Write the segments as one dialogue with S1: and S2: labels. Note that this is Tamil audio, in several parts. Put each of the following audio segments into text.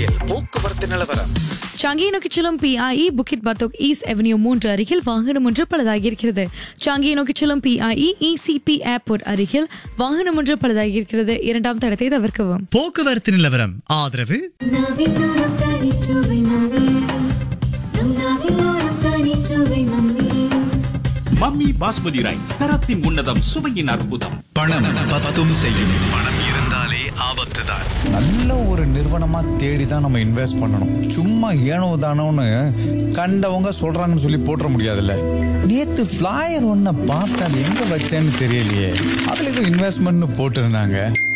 S1: பத்தில் போக்குவரத்து நிலவரம்
S2: சாங்கியை நோக்கி செல்லும் PIE Bukit Batok east avenue மூன்று அருகில் வாகனம் ஒன்று பழுதாகி இருக்கிறது சாங்கியை நோக்கி செல்லும் பிஐஇ இசிபி ஏர்போர்ட் அருகில் வாகனம் ஒன்று பழுதாகி இருக்கிறது இரண்டாம் தடத்தை தவிர்க்கவும்
S3: போக்குவரத்து நிலவரம் ஆதரவு
S4: நாவிலோரம் தனிச்சுவை மம்மீஸ் நம் நாவிலோரம் தனிச்சுவை மம்மீஸ்
S5: மம்மி பாஸ்மதி ரைஸ் தரத்தின் உன்னதம் சுவையின் அற்புதம்
S6: பணம் பத்தும் செய்யும் பணம் இருந்தாலே ஆபத்து தான்
S7: நல்ல ஒரு நிறுவனமா தேடி தான் நம்ம இன்வெஸ்ட் பண்ணணும் சும்மா ஏனோ தானோன்னு கண்டவங்க சொல்றாங்கன்னு சொல்லி போட்டுற முடியாதுல்ல நேத்து ஃபிளாயர் ஒன்ன பார்த்தா அது எங்க வச்சேன்னு தெரியலையே அதுல ஏதோ இன்வெஸ்ட்மெண்ட்னு போட்டிருந்தாங்க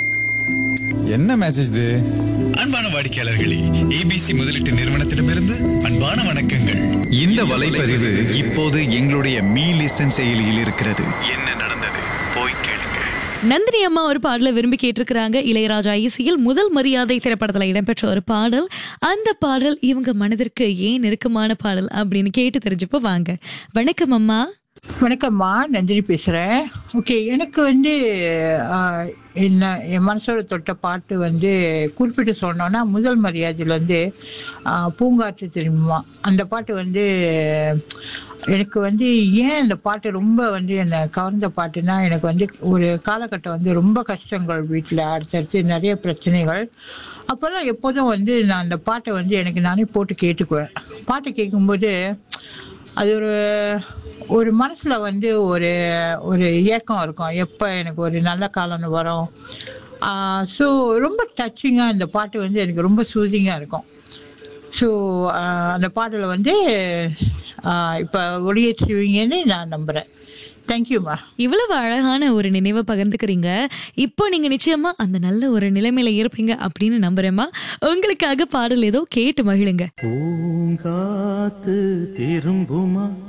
S7: என்ன மெசேஜ் இது
S6: அன்பான வாடிக்கையாளர்களே ஏபிசி முதலீட்டு நிறுவனத்திடமிருந்து அன்பான வணக்கங்கள் இந்த வலைப்பதிவு இப்போது எங்களுடைய மீ லிசன் செயலியில் இருக்கிறது என்ன நடந்தது போய் கேளுங்க
S2: நந்தினி அம்மா ஒரு பாடலை விரும்பி கேட்டிருக்கிறாங்க இளையராஜா இசையில் முதல் மரியாதை திரைப்படத்துல இடம்பெற்ற ஒரு பாடல் அந்த பாடல் இவங்க மனதிற்கு ஏன் நெருக்கமான பாடல் அப்படின்னு கேட்டு தெரிஞ்சுப்போ வாங்க வணக்கம் அம்மா
S8: வணக்கம்மா நந்தினி பேசுகிறேன் ஓகே எனக்கு வந்து ஆஹ், என்ன என் மனசோட தொட்ட பாட்டு வந்து குறிப்பிட்டு சொன்னோன்னா முதல் மரியாதையில் வந்து ஆஹ், பூங்காற்று தெரியுமா அந்த பாட்டு வந்து எனக்கு வந்து ஏன் அந்த பாட்டு ரொம்ப வந்து என்னை கவர்ந்த பாட்டுனா எனக்கு வந்து ஒரு காலகட்டம் வந்து ரொம்ப கஷ்டங்கள் வீட்டில் அடுத்தடுத்து நிறைய பிரச்சனைகள் அப்போல்லாம் எப்போதும் வந்து நான் அந்த பாட்டை வந்து எனக்கு நானே போட்டு கேட்டுக்குவேன் பாட்டு கேட்கும்போது அது ஒரு ஒரு மனசுல வந்து ஒரு ஒரு ஏக்கம் இருக்கும் எப்போ எனக்கு ஒரு நல்ல காலம்னு வரும் ஸோ ரொம்ப டச்சிங்காக இந்த பாட்டு வந்து எனக்கு ரொம்ப சூதிங்காக இருக்கும் ஸோ அந்த பாட்டில் வந்து இப்போ ஒளியேற்றுவீங்கன்னு நான் நம்புகிறேன் தேங்க்யூம்மா
S2: இவ்வளவு அழகான ஒரு நினைவை பகிர்ந்துக்கிறீங்க இப்போ நீங்க நிச்சயமா அந்த நல்ல ஒரு நிலைமையில இருப்பீங்க அப்படின்னு நம்புறேம்மா உங்களுக்காக பாடல் ஏதோ கேட்டு மகிழுங்க
S9: பூங்காத்து திரும்புமா